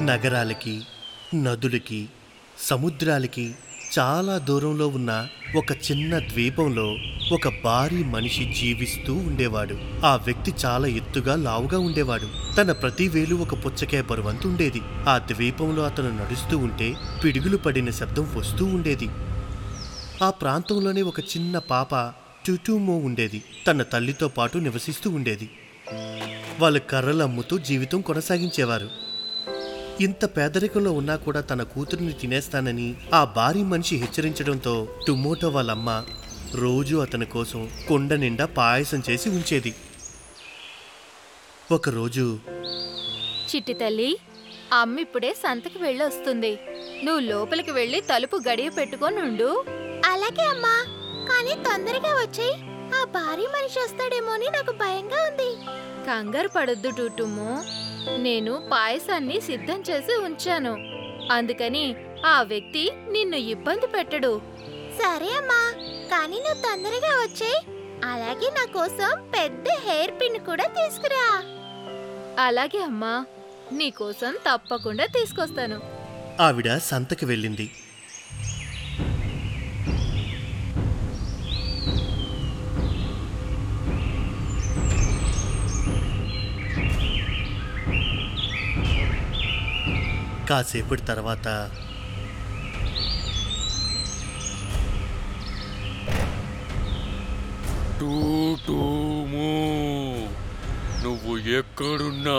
నగరాలకి నదులకి సముద్రాలకి చాలా దూరంలో ఉన్న ఒక చిన్న ద్వీపంలో ఒక భారీ మనిషి జీవిస్తూ ఉండేవాడు ఆ వ్యక్తి చాలా ఎత్తుగా లావుగా ఉండేవాడు తన ప్రతి వేలు ఒక పుచ్చకాయ బరువంతు ఉండేది ఆ ద్వీపంలో అతను నడుస్తూ ఉంటే పిడుగులు పడిన శబ్దం వస్తూ ఉండేది ఆ ప్రాంతంలోనే ఒక చిన్న పాప టుటూమో ఉండేది తన తల్లితో పాటు నివసిస్తూ ఉండేది వాళ్ళు కర్రలు అమ్ముతూ జీవితం కొనసాగించేవారు ఇంత పేదరికంలో ఉన్నా కూడా తన కూతురిని తినేస్తానని ఆ భారీ మనిషి హెచ్చరించడంతో టుమోటో వాళ్ళమ్మ రోజు అతని కోసం కొండ నిండా పాయసం చేసి ఉంచేది ఒకరోజు చిట్టి తల్లి అమ్మ ఇప్పుడే సంతకి వెళ్ళొస్తుంది నువ్వు లోపలికి వెళ్ళి తలుపు గడియ పెట్టుకొని ఉండు అలాగే అమ్మా కానీ తొందరగా వచ్చి ఆ భారీ మనిషి వస్తాడేమో అని నాకు భయంగా ఉంది కంగారు పడొద్దు టూటుము నేను పాయసాన్ని సిద్ధం చేసి ఉంచాను అందుకని ఆ వ్యక్తి నిన్ను ఇబ్బంది పెట్టడు సరే అమ్మా కానీ నువ్వు తొందరగా వచ్చే అలాగే నా కోసం పెద్ద హెయిర్ పిన్ కూడా తీసుకురా అలాగే అమ్మా నీకోసం తప్పకుండా తీసుకొస్తాను ఆవిడ సంతకి వెళ్ళింది కాసేపటి తర్వాత టూటూము నువ్వు ఎక్కడున్నా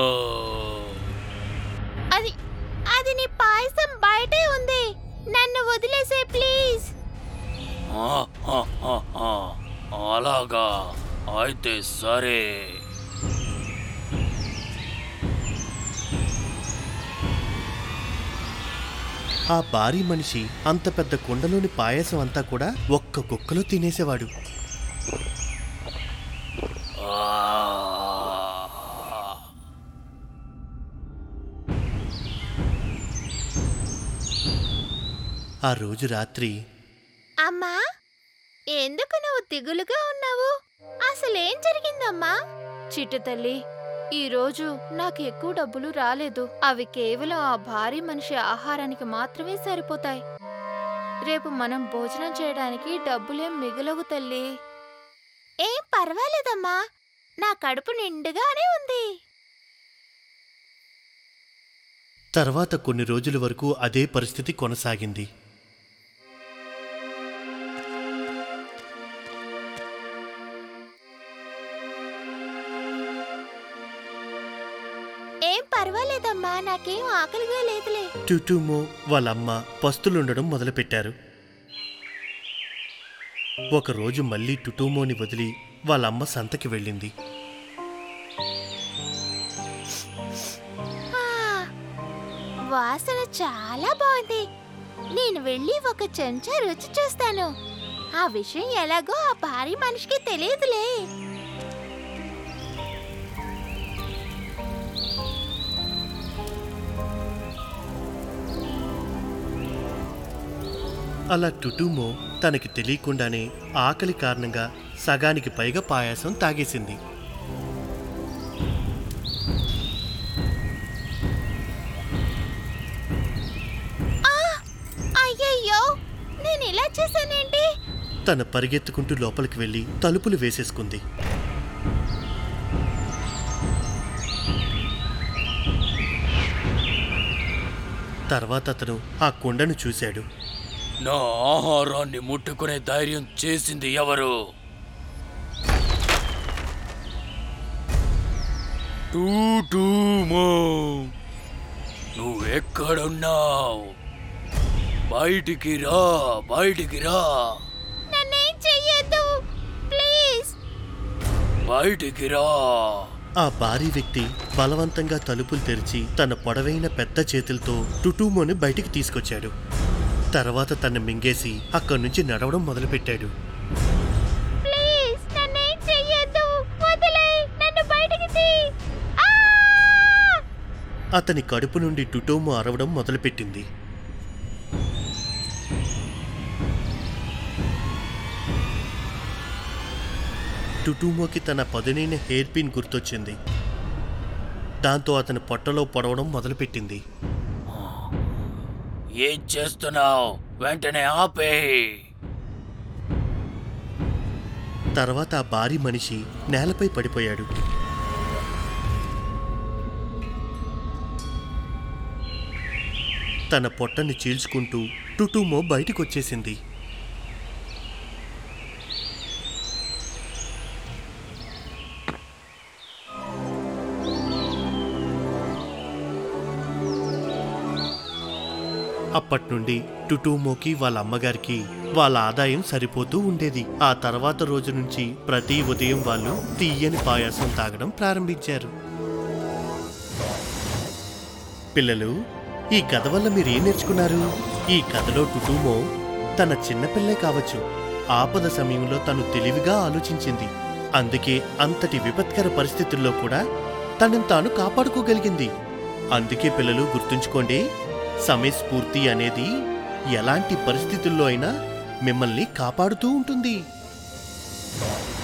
అది అది నీ పాయసం బయటే ఉంది నన్ను వదిలేసే ప్లీజ్ అలాగా అయితే సరే ఆ భారీ మనిషి అంత పెద్ద కుండలోని పాయసం అంతా కూడా ఒక్క కుక్కలో తినేసేవాడు ఆ. ఆ రోజు రాత్రి అమ్మా ఎందుకు నువ్వు దిగులుగా ఉన్నావు అసలేం జరిగిందమ్మా చిట్టు తల్లి ఈ రోజు నాకు ఎక్కువ డబ్బులు రాలేదు అవి కేవలం ఆ భారీ మనిషి ఆహారానికి మాత్రమే సరిపోతాయి రేపు మనం భోజనం చేయడానికి డబ్బులేం మిగలవు తల్లి ఏం పర్వాలేదమ్మా నా కడుపు నిండుగానే ఉంది తర్వాత కొన్ని రోజుల వరకు అదే పరిస్థితి కొనసాగింది ఏం పర్వాలేదమ్మా నాకేం ఆకలిగా లేదులే టుటుమో వాళ్ళమ్మ పస్తులుండడం మొదలుపెట్టారు ఒకరోజు మళ్ళీ టుటుమోని వదిలి వాళ్ళమ్మ సంతకి వెళ్ళింది ఆ, వాసన చాలా బాగుంది నేను వెళ్ళి ఒక చెంచా రుచి చూస్తాను ఆ విషయం ఎలాగో ఆ భారీ మనిషికి తెలియదులే అలా టుటుమో తనకి తెలియకుండానే ఆకలి కారణంగా సగానికి పైగా పాయాసం తాగేసింది అయ్యయ్యో నేను ఇలా చేశానేంటి తన పరిగెత్తుకుంటూ లోపలికి వెళ్ళి తలుపులు వేసేసుకుంది తర్వాత అతను ఆ కుండను చూశాడు నా ఆహారాన్ని ముట్టుకునే ధైర్యం చేసింది ఎవరు టూటూమో నువ్వెక్కడున్నావు బయటికి రా బయటికి రా నన్నేం చెయ్యొద్దు ప్లీజ్ బయటికి రా ఆ భారీ వ్యక్తి బలవంతంగా తలుపులు తెరిచి తన పొడవైన పెద్ద చేతులతో టుటూమోని బయటికి తీసుకొచ్చాడు తర్వాత తన మింగేసి అక్కడి నుంచి నడవడం మొదలుపెట్టాడు ప్లీజ్ నన్నేం చెయ్యొద్దు వదిలే నన్ను బయటికి తీ ఆ! అతని కడుపు నుండి టుటోమో అరవడం మొదలుపెట్టింది టుటూమోకి తన పదునైన హెయిర్ పిన్ గుర్తొచ్చింది దాంతో అతని పొట్టలో పొడవడం మొదలుపెట్టింది ఏం చేస్తున్నావు వెంటనే ఆపే తర్వాత ఆ భారీ మనిషి నేలపై పడిపోయాడు తన పొట్టని చీల్చుకుంటూ టుటుమో బయటికొచ్చేసింది అప్పట్నుండి టుటుమోకి వాళ్ళ అమ్మగారికి వాళ్ళ ఆదాయం సరిపోతూ ఉండేది ఆ తర్వాత రోజు నుంచి ప్రతి ఉదయం వాళ్ళు తీయని పాయాసం తాగడం ప్రారంభించారు పిల్లలు ఈ కథ వల్ల మీరు ఏం నేర్చుకున్నారు ఈ కథలో టుటుమో తన చిన్నపిల్లే కావచ్చు ఆపద సమయంలో తను తెలివిగా ఆలోచించింది అందుకే అంతటి విపత్కర పరిస్థితుల్లో కూడా తనను తాను కాపాడుకోగలిగింది అందుకే పిల్లలు గుర్తుంచుకోండి సమయస్ఫూర్తి అనేది ఎలాంటి పరిస్థితుల్లో అయినా మిమ్మల్ని కాపాడుతూ ఉంటుంది